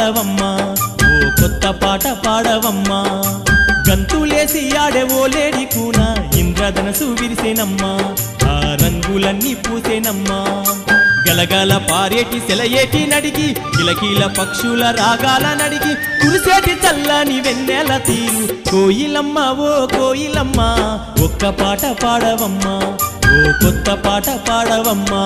పాడవమ్మా ఓ కొత్త పాట పాడవమ్మా గంతులేసి ఆడే ఓ లేడి కూన ఇంద్రధనసు విరిసేనమ్మా ఆ రంగులన్నీ పూసేనమ్మా గలగల పారేటి సెలయేటి నడిగి కిలకిల పక్షుల రాగాల నడిగి కురిసేటి చల్లని వెన్నెల తీరు కోయిలమ్మ ఓ కోయిలమ్మ ఒక్క పాట పాడవమ్మా ఓ కొత్త పాట పాడవమ్మా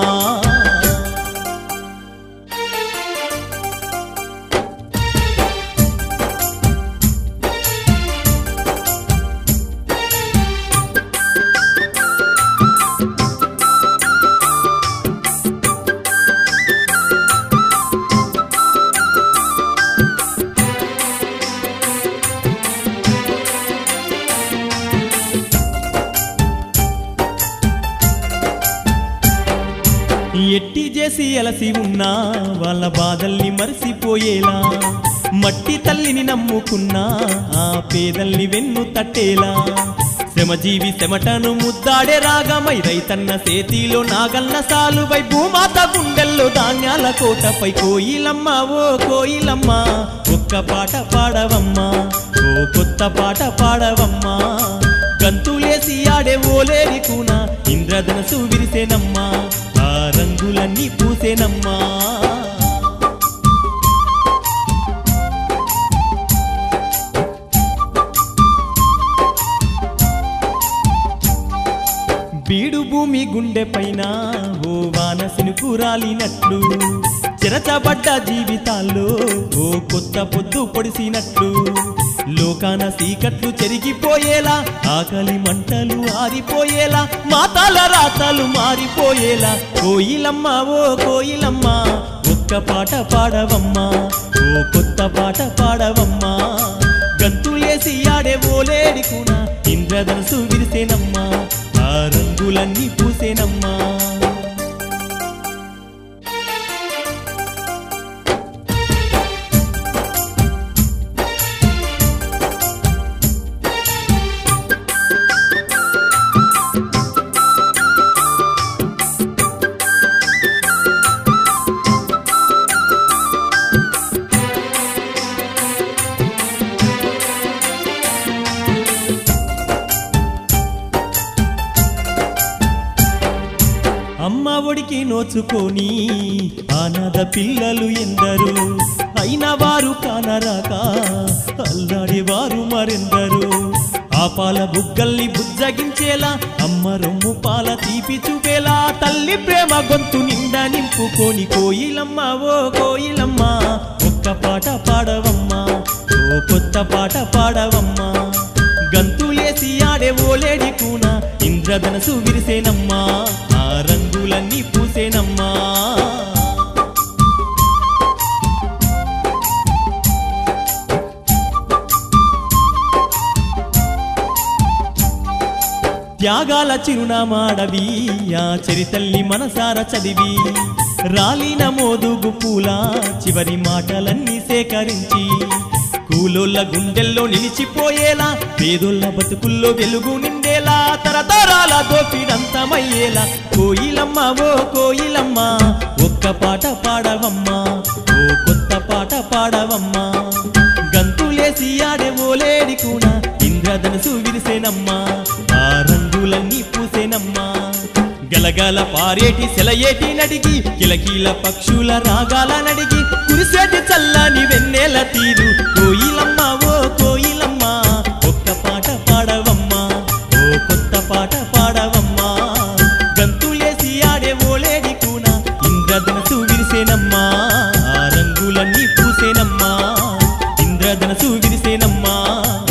ఎట్టి చేసి అలసి ఉన్నా వాళ్ళ బాధల్ని మరిసిపోయేలా మట్టి తల్లిని నమ్ముకున్నా ఆ పేదల్ని వెన్ను తట్టేలా శ్రమజీవి చెమటను ముద్దాడే రాగమై రైతన్న సేతిలో నాగల్ల సాలువై భూమాత గుండెల్లో ధాన్యాల కోటపై కోయిలమ్మ ఓ కోయిలమ్మ ఒక్క పాట పాడవమ్మా ఓ కొత్త పాట పాడవమ్మా గంతులేసి ఆడే ఓలేరి కూన ఇంద్రధనసు విరిసేనమ్మా ఆ రంగులన్నీ పూసేనమ్మా బీడు భూమి గుండె పైన ఓ వాన సినుకు రాలినట్లు చెరచబడ్డ జీవితాల్లో ఓ కొత్త పొద్దు పొడిసినట్లు లోకాన సీకట్లు చెరిగిపోయేలా ఆకలి మంటలు ఆరిపోయేలా మాతాల రాతలు మారిపోయేలా కోయిలమ్మ ఓ కోయిలమ్మ ఒక్క పాట పాడవమ్మా ఓ కొత్త పాట పాడవమ్మా గంతులేసి ఆడే ఓలేడి కూన ఇంద్రధనసు విరిసేనమ్మా ఆ రంగులన్నీ పూసేనమ్మా అమ్మ ఒడికి నోచుకొని అనాథ పిల్లలు ఎందరు అయిన వారు కానరాక అల్లాడేవారు మరెందరు ఆ పాల బుగ్గల్ని బుజ్జగించేలా అమ్మ రొమ్ము పాల తీపి చూపేలా తల్లి ప్రేమ గొంతు నిండా నింపుకొని కోయిలమ్మ ఓ కోయిలమ్మ ఒక్క పాట పాడవమ్మా ఓ కొత్త పాట పాడవమ్మా గంతులేసి ఆడే ఓలేడి కూన ఇంద్రధనసు విరిసేనమ్మా ఆ రంగులన్నీ పూసేనమ్మా త్యాగాల చిరునామాడవి ఆ చరితల్ని మనసార చదివి రాలిన మోదుగు పూల చివరి మాటలన్నీ సేకరించి కూలోళ్ళ గుండెల్లో నిలిచిపోయేలా పేదోళ్ళ బతుకుల్లో వెలుగు నిండేలా తరతరాల దోపిడంతమయ్యేలా కోయిలమ్మ ఓ కోయిలమ్మ ఒక్క పాట పాడవమ్మా ఓ కొత్త పాట పాడవమ్మా గంతులేసి ఆడే ఓలేడి కూడా ఇంద్రధనుసు విరిసేనమ్మా ఆ రంగులన్నీ పూసేనమ్మా గలగల పారేటి సెలయేటి నడిగి కిలకీల పక్షుల రాగాల నడిగి కురిసేటి చల్లని వెన్నెల తీరు కోయిలమ్మ ఓ కోయిలమ్మ ఒక్క పాట పాడవమ్మా ఓ కొత్త పాట పాడవమ్మా గంతులేసి ఆడే ఓలేడి కూన ఇంద్రధనసు విరిసేనమ్మా ఆ రంగులన్నీ పూసేనమ్మా ఇంద్రధనసు విరిసేనమ్మా